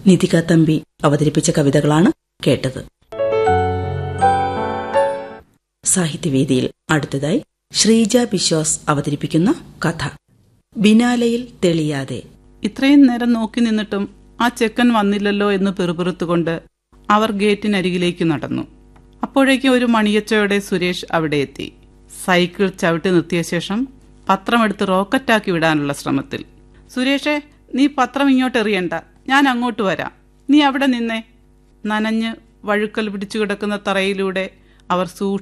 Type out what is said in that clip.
നിതിക തമ്പി അവതരിപ്പിച്ച കവിതകളാണ് കേട്ടത് സാഹിത്യവേദിയിൽ അടുത്തതായി ശ്രീജ ബിശ്വാസ് അവതരിപ്പിക്കുന്ന കഥ ബിനാലയിൽ തെളിയാതെ ഇത്രയും നേരം നോക്കി നിന്നിട്ടും ആ ചെക്കൻ വന്നില്ലല്ലോ എന്ന് പെറുപെറുത്തുകൊണ്ട് അവർ ഗേറ്റിനരികിലേക്ക് നടന്നു അപ്പോഴേക്കും ഒരു മണിയച്ചയോടെ സുരേഷ് അവിടെ എത്തി സൈക്കിൾ ചവിട്ടി നിർത്തിയ ശേഷം പത്രമെടുത്ത് റോക്കറ്റാക്കി വിടാനുള്ള ശ്രമത്തിൽ സുരേഷേ നീ പത്രം ഇങ്ങോട്ട് എറിയണ്ട ഞാൻ അങ്ങോട്ട് വരാം നീ അവിടെ നിന്നേ നനഞ്ഞ് വഴുക്കൽ പിടിച്ചു കിടക്കുന്ന തറയിലൂടെ അവർ സൂക്ഷിച്ചു